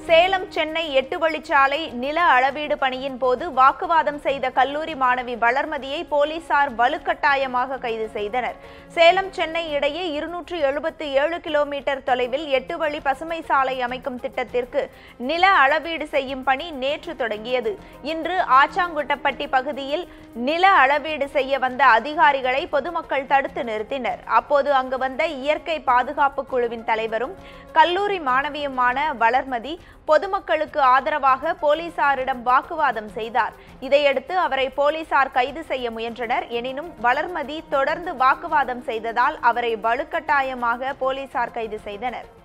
சேலம் சென்னை எட்டு வழிச்சாலை நில அளவீடு பணியின் போது வாக்குவாதம் செய்த கல்லூரி மாணவி வளர்மதியை போலீசார் வலுக்கட்டாயமாக கைது செய்தனர் சேலம் சென்னை இடையே இருநூற்று எழுபத்து ஏழு கிலோமீட்டர் தொலைவில் எட்டு வழி பசுமை சாலை அமைக்கும் திட்டத்திற்கு நில அளவீடு செய்யும் பணி நேற்று தொடங்கியது இன்று ஆச்சாங்குட்டப்பட்டி பகுதியில் நில அளவீடு செய்ய வந்த அதிகாரிகளை பொதுமக்கள் தடுத்து நிறுத்தினர் அப்போது அங்கு வந்த இயற்கை பாதுகாப்பு குழுவின் தலைவரும் கல்லூரி மாணவியுமான வளர்மதி பொதுமக்களுக்கு ஆதரவாக போலீசாரிடம் வாக்குவாதம் செய்தார் இதையடுத்து அவரை போலீசார் கைது செய்ய முயன்றனர் எனினும் வளர்மதி தொடர்ந்து வாக்குவாதம் செய்ததால் அவரை வலுக்கட்டாயமாக போலீசார் கைது செய்தனர்